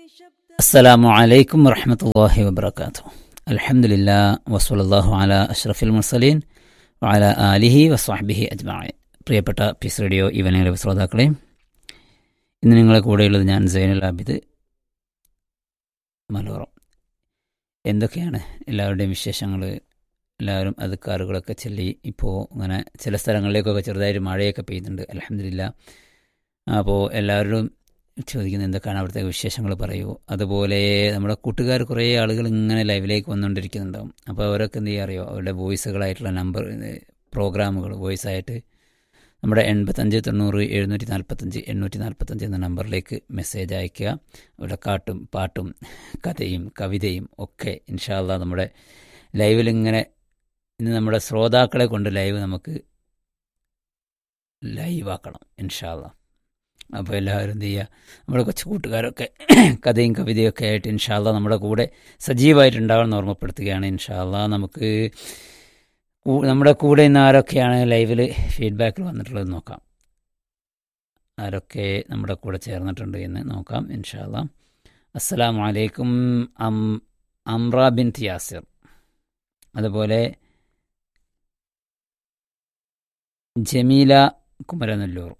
السلام عليكم ورحمة الله وبركاته الحمد لله وصلى الله على أشرف المرسلين وعلى آله وصحبه أجمعين പ്രിയപ്പെട്ട piece radio ഇവനയുടെ ശ്രോതാക്കളെ ഇന്ന് നിങ്ങളെ കൂടെയുള്ളത് ഞാൻ സൈനുൽ ആബിദ് മലോറം എന്തൊക്കെയാണ് എല്ലാവരുടെയും വിശേഷങ്ങൾ എല്ലാവരും അതുക്കാറുകളൊക്കെ ചൊല്ലി ഇപ്പോൾ ഇങ്ങനെ ചില സ്ഥലങ്ങളിലേക്കൊക്കെ ചെറുതായിട്ട് മഴയൊക്കെ പെയ്യുന്നുണ്ട് അലഹമില്ല അപ്പോൾ എല്ലാവരോടും ചോദിക്കുന്നത് എന്തൊക്കെയാണ് അവിടുത്തെ വിശേഷങ്ങൾ പറയൂ അതുപോലെ നമ്മുടെ കൂട്ടുകാർ കുറേ ആളുകൾ ഇങ്ങനെ ലൈവിലേക്ക് വന്നുകൊണ്ടിരിക്കുന്നുണ്ടാവും അപ്പോൾ അവരൊക്കെ എന്ത് ചെയ്യുക അറിയോ അവരുടെ വോയിസുകളായിട്ടുള്ള നമ്പർ പ്രോഗ്രാമുകൾ വോയിസായിട്ട് നമ്മുടെ എൺപത്തഞ്ച് തൊണ്ണൂറ് എഴുന്നൂറ്റി നാൽപ്പത്തഞ്ച് എണ്ണൂറ്റി നാൽപ്പത്തഞ്ച് എന്ന നമ്പറിലേക്ക് മെസ്സേജ് അയയ്ക്കുക അവിടെ കാട്ടും പാട്ടും കഥയും കവിതയും ഒക്കെ ഇൻഷാല്ല നമ്മുടെ ലൈവിൽ ഇങ്ങനെ ഇന്ന് നമ്മുടെ ശ്രോതാക്കളെ കൊണ്ട് ലൈവ് നമുക്ക് ലൈവാക്കണം ഇൻഷാല്ല അപ്പോൾ എല്ലാവരും എന്ത് ചെയ്യുക നമ്മുടെ കൊച്ചു കൂട്ടുകാരൊക്കെ കഥയും കവിതയൊക്കെ ആയിട്ട് ഇൻഷാല്ല നമ്മുടെ കൂടെ സജീവമായിട്ടുണ്ടാവണമെന്ന് ഓർമ്മപ്പെടുത്തുകയാണ് ഇൻഷാല്ല നമുക്ക് നമ്മുടെ കൂടെ ഇന്ന് ആരൊക്കെയാണ് ലൈവിൽ ഫീഡ്ബാക്കിൽ വന്നിട്ടുള്ളത് നോക്കാം ആരൊക്കെ നമ്മുടെ കൂടെ ചേർന്നിട്ടുണ്ട് എന്ന് നോക്കാം ഇൻഷാല്ല അസ്സലാം വലൈക്കും അം അമ്ര ബിൻ തിയാസിർ അതുപോലെ ജമീല കുമരനെല്ലൂർ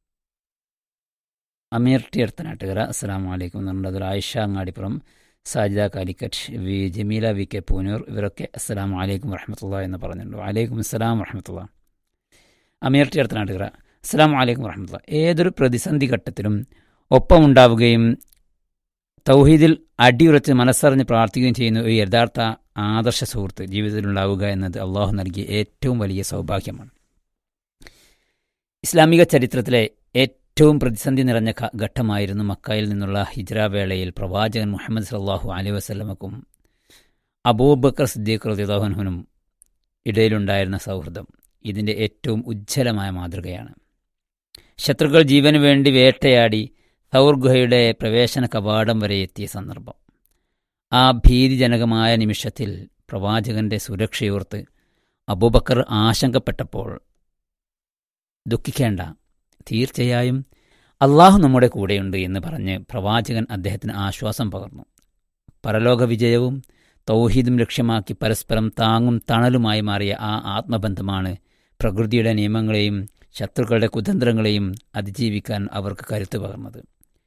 അമീർ ടി എർത്തനാട്ടുകര അസ്സാം വലൈക്കും എന്ന് പറഞ്ഞത് അതുപോലെ Ayisha Angadippuram Sajida Calicut V Jameela V K Poonoor ഇവരൊക്കെ അസ്സാം വലൈക്കും വറഹമത്തുള്ള എന്ന് പറഞ്ഞിട്ടുണ്ട് വലൈക്കും അസ്സലാം വറഹമത്തുള്ള അമീർ ടി എർത്തനാട്ടുകര അസ്സാം വലൈക്കും വറഹമത്തുള്ള ഏതൊരു പ്രതിസന്ധി ഘട്ടത്തിലും ഒപ്പമുണ്ടാവുകയും തൗഹീദിൽ അടിയുറച്ച് മനസ്സറിഞ്ഞ് പ്രാർത്ഥിക്കുകയും ചെയ്യുന്ന ഒരു യഥാർത്ഥ ആദർശ സുഹൃത്ത് ജീവിതത്തിലുണ്ടാവുക എന്നത് അള്ളാഹു നൽകിയ ഏറ്റവും വലിയ സൗഭാഗ്യമാണ് ഇസ്ലാമിക ചരിത്രത്തിലെ ഏറ്റവും പ്രതിസന്ധി നിറഞ്ഞ ഘട്ടമായിരുന്നു മക്കയിൽ നിന്നുള്ള ഹിജ്ര വേളയിൽ പ്രവാചകൻ മുഹമ്മദ് സല്ലാഹു അലൈ വസ്ലമക്കും അബൂബക്കർ സിദ്ദീഖ് റദിദാഹുനും ഇടയിലുണ്ടായിരുന്ന സൗഹൃദം ഇതിൻ്റെ ഏറ്റവും ഉജ്ജ്വലമായ മാതൃകയാണ് ശത്രുക്കൾ ജീവന് വേണ്ടി വേട്ടയാടി സൗർ ഗുഹയുടെ പ്രവേശന കവാടം വരെ എത്തിയ സന്ദർഭം ആ ഭീതിജനകമായ നിമിഷത്തിൽ പ്രവാചകന്റെ സുരക്ഷയോർത്ത് അബൂബക്കർ ആശങ്കപ്പെട്ടപ്പോൾ ദുഃഖിക്കേണ്ട തീർച്ചയായും അള്ളാഹു നമ്മുടെ കൂടെയുണ്ട് എന്ന് പറഞ്ഞ് പ്രവാചകൻ അദ്ദേഹത്തിന് ആശ്വാസം പകർന്നു പരലോക വിജയവും തൗഹീദും ലക്ഷ്യമാക്കി പരസ്പരം താങ്ങും തണലുമായി മാറിയ ആ ആത്മബന്ധമാണ് പ്രകൃതിയുടെ നിയമങ്ങളെയും ശത്രുക്കളുടെ കുതന്ത്രങ്ങളെയും അതിജീവിക്കാൻ അവർക്ക് കരുത്തു പകർന്നത്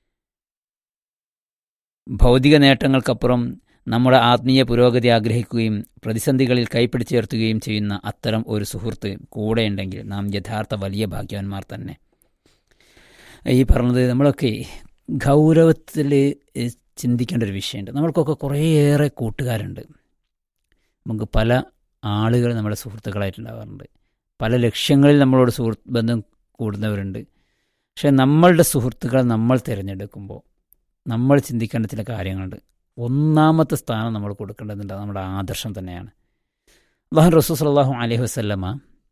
ഭൗതിക നേട്ടങ്ങൾക്കപ്പുറം നമ്മുടെ ആത്മീയ പുരോഗതി ആഗ്രഹിക്കുകയും പ്രതിസന്ധികളിൽ കൈപ്പിടിച്ചുയർത്തുകയും ചെയ്യുന്ന അത്തരം ഒരു സുഹൃത്ത് കൂടെയുണ്ടെങ്കിൽ നാം യഥാർത്ഥ വലിയ ഭാഗ്യവാന്മാർ തന്നെ ഈ പറഞ്ഞത് നമ്മളൊക്കെ ഗൗരവത്തിൽ ചിന്തിക്കേണ്ട ഒരു വിഷയമുണ്ട് നമ്മൾക്കൊക്കെ കുറേയേറെ കൂട്ടുകാരുണ്ട് നമുക്ക് പല ആളുകൾ നമ്മുടെ സുഹൃത്തുക്കളായിട്ടുണ്ടാകാറുണ്ട് പല ലക്ഷ്യങ്ങളിൽ നമ്മളോട് സുഹൃത്ത് ബന്ധം കൂടുന്നവരുണ്ട് പക്ഷേ നമ്മളുടെ സുഹൃത്തുക്കളെ നമ്മൾ തിരഞ്ഞെടുക്കുമ്പോൾ നമ്മൾ ചിന്തിക്കേണ്ട ചില കാര്യങ്ങളുണ്ട് ഒന്നാമത്തെ സ്ഥാനം നമ്മൾ കൊടുക്കേണ്ടതുണ്ട് നമ്മുടെ ആദർശം തന്നെയാണ് അള്ളാഹു റസൂസ് അള്ളാഹു അലൈഹി വസ്ല്ലമ്മ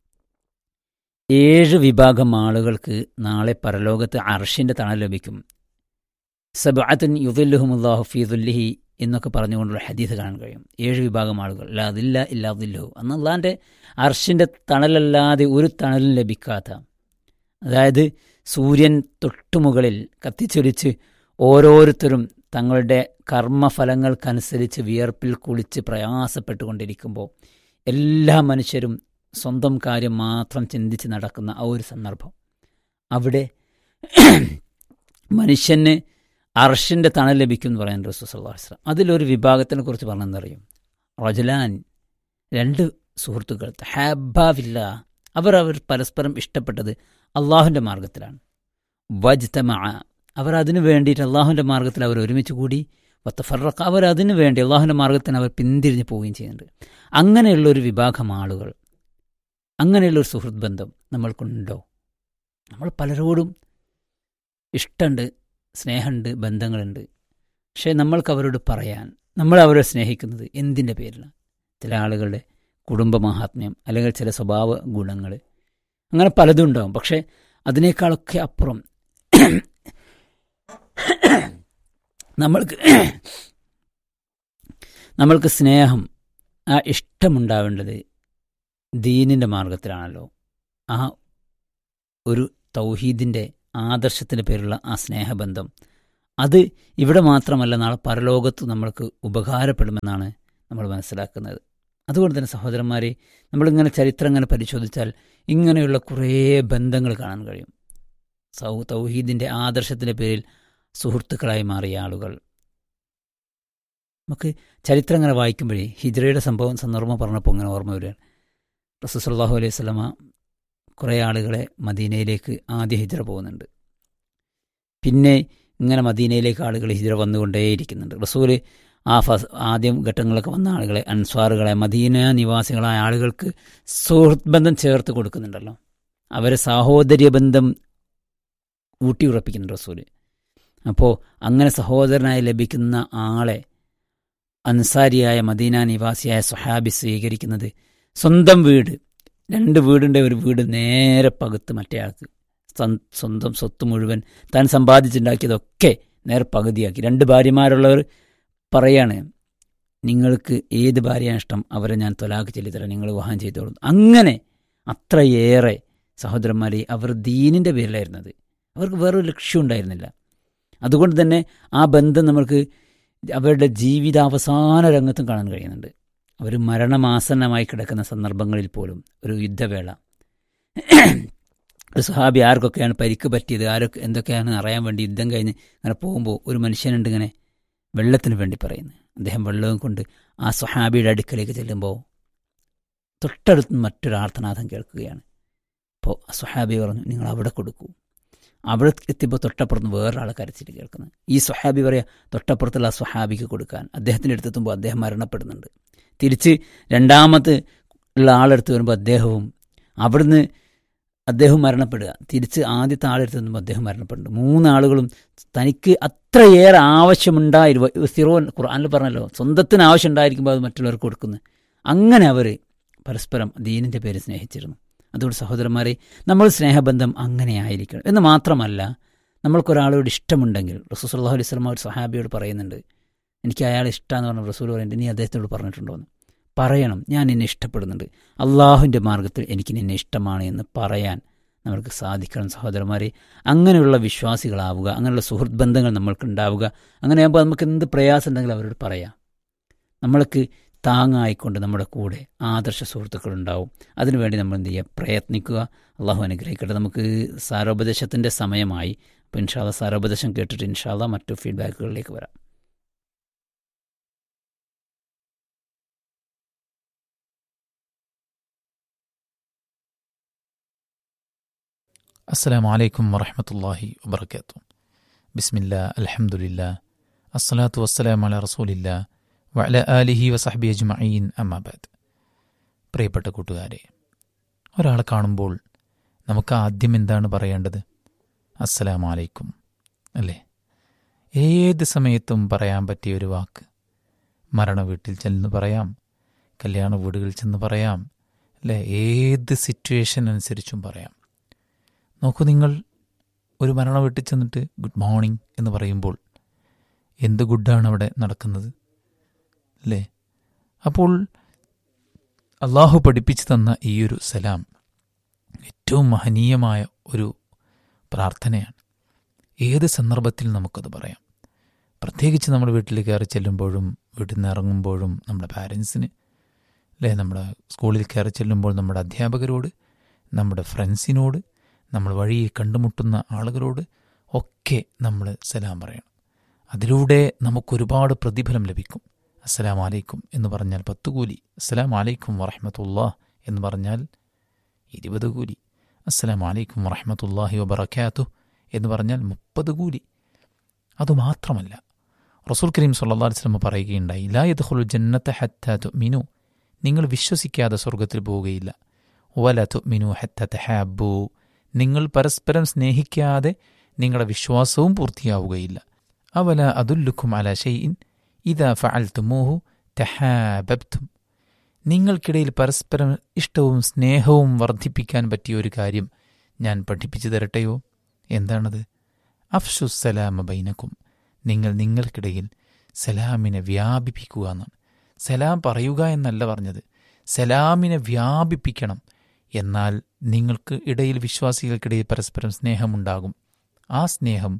ഏഴ് വിഭാഗം ആളുകൾക്ക് നാളെ പരലോകത്ത് അർഷിൻ്റെ തണൽ ലഭിക്കും സബാത്തുൻ യുദുല്ലുഹുമുല്ലാഹു ഫീദുല്ലിഹി എന്നൊക്കെ പറഞ്ഞുകൊണ്ടുള്ള ഹദീസ് കാണാൻ കഴിയും ഏഴ് വിഭാഗം ആളുകൾ അല്ല അതില്ല ഇല്ലാതില്ലഹു അന്ന് അള്ളാൻ്റെ അർഷിൻ്റെ തണലല്ലാതെ ഒരു തണലും ലഭിക്കാത്ത അതായത് സൂര്യൻ തൊട്ടുമുകളിൽ കത്തിച്ചൊലിച്ച് ഓരോരുത്തരും തങ്ങളുടെ കർമ്മഫലങ്ങൾക്കനുസരിച്ച് വിയർപ്പിൽ കുളിച്ച് പ്രയാസപ്പെട്ടുകൊണ്ടിരിക്കുമ്പോൾ എല്ലാ മനുഷ്യരും സ്വന്തം കാര്യം മാത്രം ചിന്തിച്ച് നടക്കുന്ന ആ ഒരു സന്ദർഭം അവിടെ മനുഷ്യന് അർഷിൻ്റെ തണൽ ലഭിക്കും എന്ന് പറയാൻ റസൂസ്ലാസ്ലാം അതിലൊരു വിഭാഗത്തിനെ കുറിച്ച് പറഞ്ഞെന്നറിയും റജലാൻ രണ്ട് സുഹൃത്തുക്കൾ ഹാബാവില്ല അവർ അവർ പരസ്പരം ഇഷ്ടപ്പെട്ടത് അള്ളാഹുവിൻ്റെ മാർഗത്തിലാണ് വജ്തമ അവർ അതിനു വേണ്ടിയിട്ട് അള്ളാഹുവിൻ്റെ മാർഗത്തിൽ അവർ ഒരുമിച്ച് കൂടി വത്തഫറക്ക അവർ അതിനു വേണ്ടി അള്ളാഹുവിൻ്റെ മാർഗത്തിന് അവർ പിന്തിരിഞ്ഞ് പോവുകയും ചെയ്യുന്നുണ്ട് അങ്ങനെയുള്ള ഒരു വിഭാഗം ആളുകൾ അങ്ങനെയുള്ള ഒരു സുഹൃത്ത് ബന്ധം നമ്മൾക്കുണ്ടോ നമ്മൾ പലരോടും ഇഷ്ടമുണ്ട് സ്നേഹമുണ്ട് ബന്ധങ്ങളുണ്ട് പക്ഷേ നമ്മൾക്ക് അവരോട് പറയാൻ നമ്മൾ അവരെ സ്നേഹിക്കുന്നത് എന്തിൻ്റെ പേരിലാണ് ചില ആളുകളുടെ കുടുംബ മഹാത്മ്യം അല്ലെങ്കിൽ ചില സ്വഭാവ ഗുണങ്ങൾ അങ്ങനെ പലതും ഉണ്ടാവും പക്ഷേ അതിനേക്കാളൊക്കെ അപ്പുറം നമ്മൾക്ക് നമ്മൾക്ക് സ്നേഹം ആ ഇഷ്ടമുണ്ടാവേണ്ടത് ദീനിൻ്റെ മാർഗത്തിലാണല്ലോ ആ ഒരു തൗഹീദിൻ്റെ ആദർശത്തിൻ്റെ പേരുള്ള ആ സ്നേഹബന്ധം അത് ഇവിടെ മാത്രമല്ല നാളെ പരലോകത്ത് നമ്മൾക്ക് ഉപകാരപ്പെടുമെന്നാണ് നമ്മൾ മനസ്സിലാക്കുന്നത് അതുകൊണ്ട് തന്നെ സഹോദരന്മാരെ നമ്മളിങ്ങനെ ചരിത്രം ഇങ്ങനെ പരിശോധിച്ചാൽ ഇങ്ങനെയുള്ള കുറേ ബന്ധങ്ങൾ കാണാൻ കഴിയും സൗ തൗഹീദിൻ്റെ ആദർശത്തിൻ്റെ പേരിൽ സുഹൃത്തുക്കളായി മാറിയ ആളുകൾ നമുക്ക് ചരിത്രം ഇങ്ങനെ വായിക്കുമ്പോഴേ ഹിജ്റയുടെ സംഭവം സന്ദർഭം പറഞ്ഞപ്പോൾ ഇങ്ങനെ ഓർമ്മ വരികയാണ് റസൂസല്ലാഹു അലൈഹി സ്വലമ കുറേ ആളുകളെ മദീനയിലേക്ക് ആദ്യ ഹിജ്റ പോകുന്നുണ്ട് പിന്നെ ഇങ്ങനെ മദീനയിലേക്ക് ആളുകൾ ഹിജ്റ വന്നുകൊണ്ടേയിരിക്കുന്നുണ്ട് റസൂല് ആ ഫസ് ആദ്യം ഘട്ടങ്ങളൊക്കെ വന്ന ആളുകളെ അൻസ്വാറുകളെ മദീന നിവാസികളായ ആളുകൾക്ക് സുഹൃത്ത് ബന്ധം ചേർത്ത് കൊടുക്കുന്നുണ്ടല്ലോ അവരെ സാഹോദര്യ ബന്ധം ഊട്ടിയുറപ്പിക്കുന്നുണ്ട് റസൂല് അപ്പോൾ അങ്ങനെ സഹോദരനായി ലഭിക്കുന്ന ആളെ അൻസാരിയായ മദീന നിവാസിയായ സുഹാബി സ്വീകരിക്കുന്നത് സ്വന്തം വീട് രണ്ട് വീടിൻ്റെ ഒരു വീട് നേരെ പകുത്ത് മറ്റേയാൾക്ക് സ്വന്തം സ്വത്ത് മുഴുവൻ താൻ സമ്പാദിച്ചുണ്ടാക്കിയതൊക്കെ നേരെ പകുതിയാക്കി രണ്ട് ഭാര്യമാരുള്ളവർ പറയാണ് നിങ്ങൾക്ക് ഏത് ഭാര്യയാണ് ഇഷ്ടം അവരെ ഞാൻ തൊലാക്ക് ചെല്ലിത്തരാം നിങ്ങൾ വിവാഹം ചെയ്തോളൂ അങ്ങനെ അത്രയേറെ സഹോദരന്മാരെ അവർ ദീനിൻ്റെ പേരിലായിരുന്നത് അവർക്ക് വേറൊരു ലക്ഷ്യം ഉണ്ടായിരുന്നില്ല അതുകൊണ്ട് തന്നെ ആ ബന്ധം നമ്മൾക്ക് അവരുടെ ജീവിതാവസാന രംഗത്തും കാണാൻ കഴിയുന്നുണ്ട് അവർ മരണമാസന്നമായി കിടക്കുന്ന സന്ദർഭങ്ങളിൽ പോലും ഒരു യുദ്ധവേള ഒരു സഹാബി ആർക്കൊക്കെയാണ് പരിക്ക് പറ്റിയത് ആരൊക്കെ എന്തൊക്കെയാണ് അറിയാൻ വേണ്ടി യുദ്ധം കഴിഞ്ഞ് അങ്ങനെ പോകുമ്പോൾ ഒരു മനുഷ്യനുണ്ട് ഇങ്ങനെ വെള്ളത്തിന് വേണ്ടി പറയുന്നത് അദ്ദേഹം വെള്ളവും കൊണ്ട് ആ സുഹാബിയുടെ അടുക്കലേക്ക് ചെല്ലുമ്പോൾ തൊട്ടടുത്ത് മറ്റൊരു ആർത്തനാഥം കേൾക്കുകയാണ് അപ്പോൾ സുഹാബി പറഞ്ഞു നിങ്ങൾ അവിടെ കൊടുക്കൂ അവിടെ എത്തിയപ്പോൾ തൊട്ടപ്പുറത്ത് വേറൊരാളെ കരച്ചിട്ട് കേൾക്കുന്നത് ഈ സുഹാബി പറയാം തൊട്ടപ്പുറത്തുള്ള ആ സുഹാബിക്ക് കൊടുക്കാൻ അദ്ദേഹത്തിൻ്റെ അടുത്തെത്തുമ്പോൾ അദ്ദേഹം മരണപ്പെടുന്നുണ്ട് തിരിച്ച് രണ്ടാമത് ഉള്ള ആളെടുത്ത് വരുമ്പോൾ അദ്ദേഹവും അവിടുന്ന് അദ്ദേഹം മരണപ്പെടുക തിരിച്ച് ആദ്യത്തെ ആളെടുത്ത് നിന്നുമ്പോൾ അദ്ദേഹം മരണപ്പെടുന്നുണ്ട് മൂന്നാളുകളും തനിക്ക് അത്രയേറെ ആവശ്യമുണ്ടായിരുന്നു സിറോൻ ഖുർആാനിൽ പറഞ്ഞല്ലോ സ്വന്തത്തിന് ആവശ്യം ഉണ്ടായിരിക്കുമ്പോൾ അത് മറ്റുള്ളവർക്ക് കൊടുക്കുന്നു അങ്ങനെ അവർ പരസ്പരം ദീനിൻ്റെ പേര് സ്നേഹിച്ചിരുന്നു അതുകൊണ്ട് സഹോദരന്മാരെ നമ്മൾ സ്നേഹബന്ധം അങ്ങനെ ആയിരിക്കണം എന്ന് മാത്രമല്ല നമ്മൾക്കൊരാളോട് ഇഷ്ടമുണ്ടെങ്കിൽ റസൂൽ സല്ലാഹു അലൈഹി സ്വലമ ഒരു സഹാബിയോട് പറയുന്നുണ്ട് എനിക്ക് അയാൾ ഇഷ്ടമെന്ന് പറഞ്ഞ റസൂൽ പറയുന്നുണ്ട് നീ അദ്ദേഹത്തോട് പറഞ്ഞിട്ടുണ്ടോയെന്ന് പറയണം ഞാൻ നിന്നെ ഇഷ്ടപ്പെടുന്നുണ്ട് അള്ളാഹുവിൻ്റെ മാർഗത്തിൽ എനിക്ക് നിന്നെ ഇഷ്ടമാണ് എന്ന് പറയാൻ നമ്മൾക്ക് സാധിക്കണം സഹോദരന്മാരെ അങ്ങനെയുള്ള വിശ്വാസികളാവുക അങ്ങനെയുള്ള സുഹൃത്ത് ബന്ധങ്ങൾ നമ്മൾക്ക് ഉണ്ടാവുക അങ്ങനെയാകുമ്പോൾ നമുക്ക് എന്ത് പ്രയാസം ഉണ്ടെങ്കിലും അവരോട് പറയാം നമ്മൾക്ക് താങ്ങായിക്കൊണ്ട് നമ്മുടെ കൂടെ ആദർശ സുഹൃത്തുക്കളുണ്ടാവും അതിനുവേണ്ടി നമ്മൾ എന്ത് ചെയ്യുക പ്രയത്നിക്കുക അള്ളാഹു അനുഗ്രഹിക്കട്ടെ നമുക്ക് സാരോപദേശത്തിൻ്റെ സമയമായി അപ്പോൾ ഇൻഷാല്ല സാരോപദേശം കേട്ടിട്ട് ഇൻഷാല്ല മറ്റു ഫീഡ്ബാക്കുകളിലേക്ക് വരാം السلام عليكم ورحمة الله وبركاته بسم الله الحمد لله الصلاة والسلام على رسول الله وعلى آله وصحبه أجمعين أما بعد പ്രിയപ്പെട്ട കൂട്ടുകാരെ ഒരാളെ കാണുമ്പോൾ നമുക്ക് ആദ്യം എന്താണ് പറയേണ്ടത് അസ്സലാമു അലൈക്കും അല്ലേ ഏത് സമയത്തും പറയാൻ പറ്റിയ ഒരു വാക്ക് മരണ വീട്ടിൽ ചെന്ന് പറയാം കല്യാണ വീടുകളിൽ ചെന്ന് പറയാം അല്ലേ ഏത് സിറ്റുവേഷൻ അനുസരിച്ചും പറയാം നോക്കൂ നിങ്ങൾ ഒരു മരണ വീട്ടിൽ ചെന്നിട്ട് ഗുഡ് മോർണിംഗ് എന്ന് പറയുമ്പോൾ എന്ത് ഗുഡാണ് അവിടെ നടക്കുന്നത് അല്ലേ അപ്പോൾ അള്ളാഹു പഠിപ്പിച്ചു തന്ന ഈ ഒരു സലാം ഏറ്റവും മഹനീയമായ ഒരു പ്രാർത്ഥനയാണ് ഏത് സന്ദർഭത്തിൽ നമുക്കത് പറയാം പ്രത്യേകിച്ച് നമ്മുടെ വീട്ടിൽ കയറി ചെല്ലുമ്പോഴും വീട്ടിൽ നിന്ന് ഇറങ്ങുമ്പോഴും നമ്മുടെ പാരൻസിന് അല്ലേ നമ്മുടെ സ്കൂളിൽ കയറി ചെല്ലുമ്പോൾ നമ്മുടെ അധ്യാപകരോട് നമ്മുടെ ഫ്രണ്ട്സിനോട് നമ്മൾ വഴിയിൽ കണ്ടുമുട്ടുന്ന ആളുകളോട് ഒക്കെ നമ്മൾ സലാം പറയണം അതിലൂടെ നമുക്കൊരുപാട് പ്രതിഫലം ലഭിക്കും അസ്സലാം അലൈക്കും എന്ന് പറഞ്ഞാൽ പത്ത് കൂലി അസ്സലാം അലൈക്കും വറഹമത്തുള്ള എന്ന് പറഞ്ഞാൽ ഇരുപത് കൂലി അസ്സലാം അലൈക്കും വറഹമത്തല്ലാഹി വബറക്കാത്തു എന്ന് പറഞ്ഞാൽ മുപ്പത് കൂലി അതുമാത്രമല്ല റസൂൽ കരീം സല്ലാ വസ്ലമ പറയുകയുണ്ടായി ലാ യദ്ഖുൽ ജന്നത്തെ ഹത്ത മിനു നിങ്ങൾ വിശ്വസിക്കാതെ സ്വർഗത്തിൽ പോവുകയില്ല വല തുമിനു ഹത്ത തഹാബു നിങ്ങൾ പരസ്പരം സ്നേഹിക്കാതെ നിങ്ങളുടെ വിശ്വാസവും പൂർത്തിയാവുകയില്ല അവല അതുല്ലുക്കും അല ഷെയ്ൻ ഇതാ ഫഅൽത്തുമൂഹു തഹാബബ്തും നിങ്ങൾക്കിടയിൽ പരസ്പരം ഇഷ്ടവും സ്നേഹവും വർദ്ധിപ്പിക്കാൻ പറ്റിയ ഒരു കാര്യം ഞാൻ പഠിപ്പിച്ചു തരട്ടെയോ എന്താണത് അഫ്ഷുസലാമ ബൈനക്കും നിങ്ങൾ നിങ്ങൾക്കിടയിൽ സലാമിനെ വ്യാപിപ്പിക്കുക എന്നാണ് സലാം പറയുക എന്നല്ല പറഞ്ഞത് സലാമിനെ വ്യാപിപ്പിക്കണം എന്നാൽ നിങ്ങൾക്ക് ഇടയിൽ വിശ്വാസികൾക്കിടയിൽ പരസ്പരം സ്നേഹമുണ്ടാകും ആ സ്നേഹം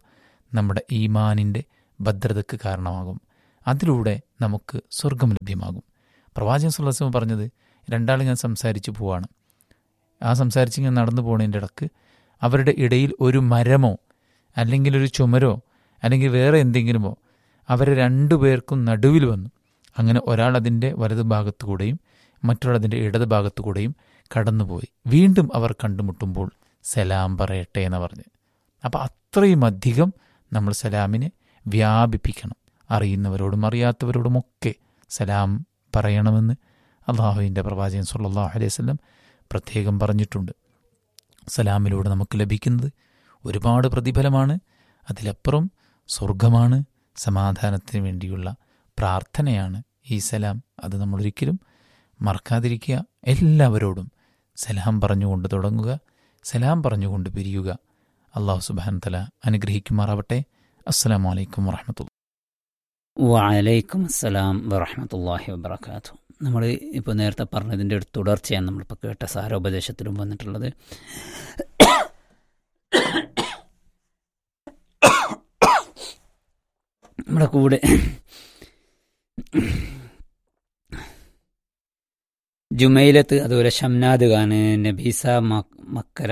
നമ്മുടെ ഈമാനിൻ്റെ ഭദ്രതയ്ക്ക് കാരണമാകും അതിലൂടെ നമുക്ക് സ്വർഗം ലഭ്യമാകും പ്രവാചകൻ സുല്ലാസ്ലം പറഞ്ഞത് രണ്ടാളിങ്ങനെ സംസാരിച്ച് പോവാണ് ആ സംസാരിച്ചിങ്ങനെ നടന്നു പോകുന്നതിൻ്റെ ഇടക്ക് അവരുടെ ഇടയിൽ ഒരു മരമോ അല്ലെങ്കിൽ ഒരു ചുമരോ അല്ലെങ്കിൽ വേറെ എന്തെങ്കിലുമോ അവരെ രണ്ടുപേർക്കും നടുവിൽ വന്നു അങ്ങനെ ഒരാൾ അതിൻ്റെ വലത് ഭാഗത്തുകൂടെയും മറ്റൊരാൾ അതിൻ്റെ ഇടത് ഭാഗത്തുകൂടെയും കടന്നുപോയി വീണ്ടും അവർ കണ്ടുമുട്ടുമ്പോൾ സലാം പറയട്ടെ എന്ന് പറഞ്ഞ് അപ്പം അത്രയും അധികം നമ്മൾ സലാമിനെ വ്യാപിപ്പിക്കണം അറിയുന്നവരോടും അറിയാത്തവരോടുമൊക്കെ സലാം പറയണമെന്ന് അള്ളാഹുവിൻ്റെ പ്രവാചകൻ സല്ലാഹു അലൈഹി വല്ലം പ്രത്യേകം പറഞ്ഞിട്ടുണ്ട് സലാമിലൂടെ നമുക്ക് ലഭിക്കുന്നത് ഒരുപാട് പ്രതിഫലമാണ് അതിലപ്പുറം സ്വർഗമാണ് സമാധാനത്തിന് വേണ്ടിയുള്ള പ്രാർത്ഥനയാണ് ഈ സലാം അത് നമ്മളൊരിക്കലും മറക്കാതിരിക്കുക എല്ലാവരോടും സലാം പറഞ്ഞുകൊണ്ട് തുടങ്ങുക സലാം പറഞ്ഞുകൊണ്ട് പിരിയുക അള്ളാഹു സുബാൻ തല അനുഗ്രഹിക്കുമാറാവട്ടെ അസ്സാം വലൈക്കും വാഹമത്തുള്ള വലൈക്കും അസ്സലാം വറഹമത്തല്ലാഹി വബർക്കാത്തു നമ്മൾ ഇപ്പോൾ നേരത്തെ പറഞ്ഞതിൻ്റെ ഒരു തുടർച്ചയാണ് നമ്മളിപ്പോൾ കേട്ട സാരോപദേശത്തിലും വന്നിട്ടുള്ളത് നമ്മുടെ കൂടെ ജുമൈലത്ത് അതുപോലെ ഷംനാദ് ഖാന് നബീസ മക്കര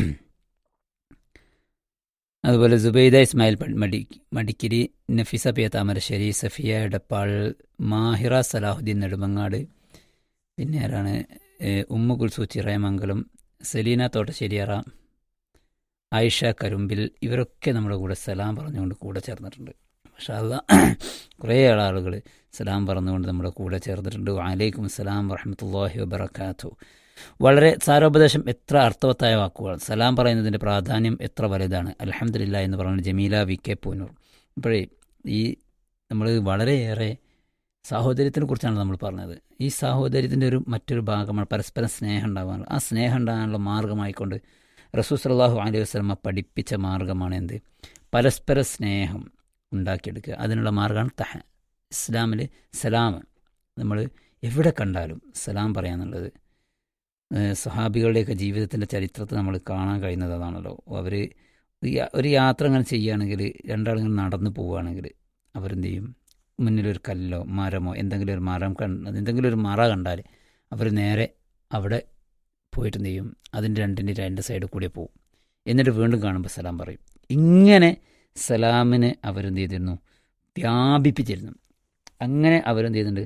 അതുപോലെ സുബൈദ ഇസ്മായിൽ മടി മടിക്കിരി നഫീസ പിയ താമരശ്ശേരി സഫിയ എടപ്പാൾ മാഹിറ സലാഹുദ്ദീൻ നെടുമങ്ങാട് പിന്നെ ആരാണ് ഉമ്മു കുൽസു ചിറയമംഗലം സെലീന തോട്ടശ്ശേരിയറ ആയിഷ കരുമ്പിൽ ഇവരൊക്കെ നമ്മുടെ കൂടെ സലാം പറഞ്ഞുകൊണ്ട് കൂടെ ചേർന്നിട്ടുണ്ട് പക്ഷേ അല്ല കുറേ ആളുകൾ സലാം പറഞ്ഞുകൊണ്ട് നമ്മുടെ കൂടെ ചേർന്നിട്ടുണ്ട് വലൈക്കും അസ്സലാം വറഹമത്തല്ലാഹി വബർക്കാത്തു വളരെ സാരോപദേശം എത്ര അർത്ഥവത്തായ വാക്കുകൾ സലാം പറയുന്നതിൻ്റെ പ്രാധാന്യം എത്ര വലുതാണ് അലഹമില്ല എന്ന് പറയുന്നത് ജമീല വി കെ പൂനൂർ ഇപ്പോഴേ ഈ നമ്മൾ വളരെയേറെ സാഹോദര്യത്തിനെ കുറിച്ചാണ് നമ്മൾ പറഞ്ഞത് ഈ സാഹോദര്യത്തിൻ്റെ ഒരു മറ്റൊരു ഭാഗമാണ് പരസ്പരം സ്നേഹം ഉണ്ടാകാനുള്ള ആ സ്നേഹം ഉണ്ടാകാനുള്ള മാർഗമായിക്കൊണ്ട് റസൂൽ സലാഹു അലൈഹി വസ്ലമ പഠിപ്പിച്ച മാർഗമാണ് എന്ത് പരസ്പര സ്നേഹം ഉണ്ടാക്കിയെടുക്കുക അതിനുള്ള മാർഗമാണ് തഹ ഇസ്ലാമിൽ സലാം നമ്മൾ എവിടെ കണ്ടാലും സലാം പറയാന്നുള്ളത് സഹാബികളുടെയൊക്കെ ജീവിതത്തിൻ്റെ ചരിത്രത്തിൽ നമ്മൾ കാണാൻ കഴിയുന്നത് അതാണല്ലോ അവർ ഒരു യാത്ര അങ്ങനെ ചെയ്യുകയാണെങ്കിൽ രണ്ടാളിങ്ങനെ നടന്നു പോവുകയാണെങ്കിൽ അവരെന്ത് ചെയ്യും മുന്നിലൊരു കല്ലോ മരമോ എന്തെങ്കിലും ഒരു മരം കണ്ട് എന്തെങ്കിലും ഒരു മറ കണ്ടാൽ അവർ നേരെ അവിടെ പോയിട്ട് എന്ത് ചെയ്യും അതിൻ്റെ രണ്ടിൻ്റെ രണ്ട് സൈഡിൽ കൂടെ പോകും എന്നിട്ട് വീണ്ടും കാണുമ്പോൾ സലാം പറയും ഇങ്ങനെ സലാമിനെ അവരെന്ത് ചെയ്തിരുന്നു വ്യാപിപ്പിച്ചിരുന്നു അങ്ങനെ അവരെന്ത് ചെയ്യുന്നുണ്ട്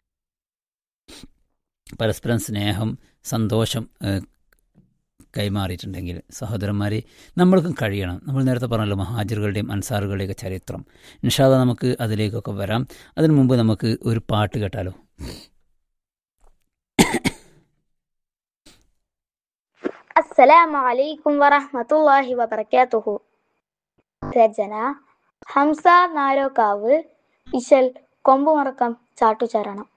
പരസ്പരം സ്നേഹം സന്തോഷം കൈമാറിയിട്ടുണ്ടെങ്കിൽ സഹോദരന്മാരെ നമ്മൾക്കും കഴിയണം നമ്മൾ നേരത്തെ പറഞ്ഞല്ലോ മഹാജറുകളുടെയും അൻസാറുകളുടെയൊക്കെ ചരിത്രം നിഷാദ നമുക്ക് അതിലേക്കൊക്കെ വരാം അതിനു മുമ്പ് നമുക്ക് ഒരു പാട്ട് കേട്ടാലോ അസ്സലാമു അലൈക്കും വറഹ്മത്തുള്ളാഹി വബറകാതുഹു രചന ഹംസ നാരോക്കാവ് ഇശൽ കൊമ്പുമറക്കം ചാട്ടുചരണം